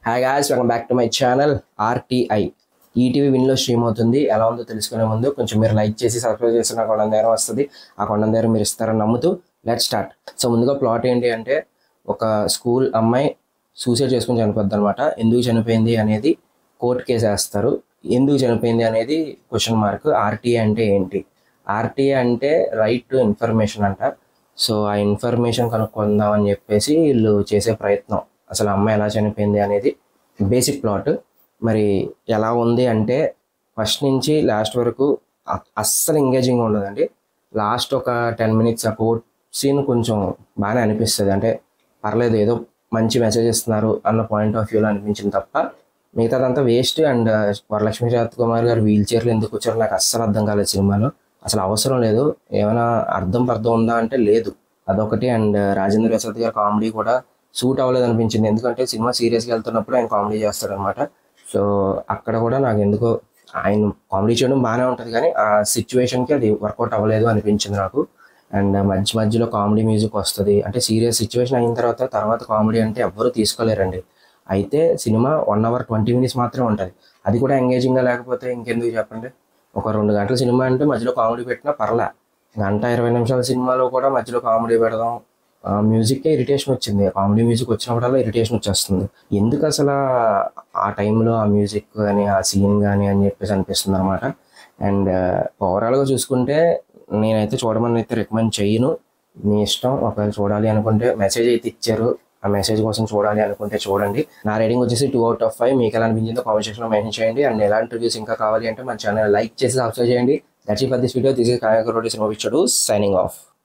hi guys welcome back to my channel RTI ETV విన్లో stream అవుతుంది ఎలా ఉందో తెలుసుకునే ముందు కొంచెం మీరు లైక్ చేసి సబ్స్క్రైబ్ చేసిన కొండ నేరం వస్తుంది ఆ కొండ నేరం మీరు ఇస్తారని నమ్ముతూ లెట్ స్టార్ట్ సో ముందుగా ప్లాట్ ఏంటి అంటే ఒక స్కూల్ అమ్మాయి సూసైడ్ చేసుకుని చనిపోద్ది అనమాట ఎందుకు చనిపోయింది అనేది కోర్టు కేసు వేస్తారు ఎందుకు చనిపోయింది అనేది క్వశ్చన్ మార్క్ ఆర్టీఐ అంటే ఏంటి ఆర్టీఐ అంటే రైట్ టు ఇన్ఫర్మేషన్ అంట సో ఆ ఇన్ఫర్మేషన్ కనుక్కుందాం అని చెప్పేసి వీళ్ళు చేసే ప్రయత్నం అసలు అమ్మాయి ఎలా చనిపోయింది అనేది బేసిక్ ప్లాట్ మరి ఎలా ఉంది అంటే ఫస్ట్ నుంచి లాస్ట్ వరకు అ- అస్సలు ఎంగేజింగ్ ఉండదండి లాస్ట్ ఒక టెన్ మినిట్స్ ఆ కోర్ట్ సీన్ కొంచెం బాగానే అనిపిస్తుంది అంటే పర్లేదు ఏదో మంచి మెసేజ్ ఇస్తున్నారు అన్న పాయింట్ ఆఫ్ వ్యూలో అనిపించింది తప్ప మిగతాదంతా waste and Varalakshmi Sarath Kumar garu wheel చైర్లో ఎందుకు వచ్చారో నాకు అస్సలు అర్థం కాలేదు సినిమాలో అసలు అవసరం లేదు ఏమైనా అర్థం పర్థం ఉందా అంటే లేదు అదొకటి అండ్ రాజేంద్ర ప్రసాద్ గారి కామెడీ కూడా సూట్ అవ్వలేదు అనిపించింది ఎందుకంటే సినిమా సీరియస్గా వెళ్తున్నప్పుడు ఆయన కామెడీ చేస్తాడనమాట సో అక్కడ కూడా నాకు ఎందుకో ఆయన కామెడీ చేయడం బాగానే ఉంటుంది కానీ ఆ సిచ్యువేషన్కి అది వర్కౌట్ అవ్వలేదు అనిపించింది నాకు అండ్ మధ్య మధ్యలో కామెడీ మ్యూజిక్ వస్తుంది అంటే సీరియస్ సిచ్యువేషన్ అయిన తర్వాత తర్వాత కామెడీ అంటే ఎవ్వరూ తీసుకోలేరండి అయితే cinema one hour twenty minutes మాత్రమే ఉంటుంది అది కూడా ఎంగేజింగ్గా లేకపోతే ఇంకెందుకు చెప్పండి ఒక రెండు గంటల సినిమా అంటే మధ్యలో కామెడీ పెట్టినా పర్లే గంట ఇరవై నిమిషాల సినిమాలో కూడా మధ్యలో కామెడీ పెడదాం ఆ, మ్యూజిక్కే ఇరిటేషన్ వచ్చింది కామెడీ మ్యూజిక్ వచ్చినప్పుడల్లా ఇరిటేషన్ వచ్చేస్తుంది ఎందుకు అసలు ఆ- ఆ టైంలో ఆ మ్యూజిక్ కానీ ఆ సీన్ కానీ అని చెప్పేసి అనిపిస్తుంది అనమాట అండ్ ఓవరాల్గా చూసుకుంటే నేనైతే చూడమని అయితే రికమెండ్ చేయను మీ ఇష్టం ఒకవేళ చూడాలి అనుకుంటే మెసేజ్ అయితే ఇచ్చారు ఆ మెసేజ్ కోసం చూడాలి అనుకుంటే చూడండి నా రేటింగ్ వచ్చేసి టూ అవుట్ ఆఫ్ ఫైవ్ మీకు ఎలా అనిపించిందో కామెంట్ సెక్షన్లో మెన్షన్ చేయండి అండ్ ఎలాంటి రివ్యూస్ ఇంకా కావాలి అంటే మన ఛానల్ లైక్ చేసి సబ్స్క్రైబ్ చేయండి that's for this video this is కాయక road cinema picture signing of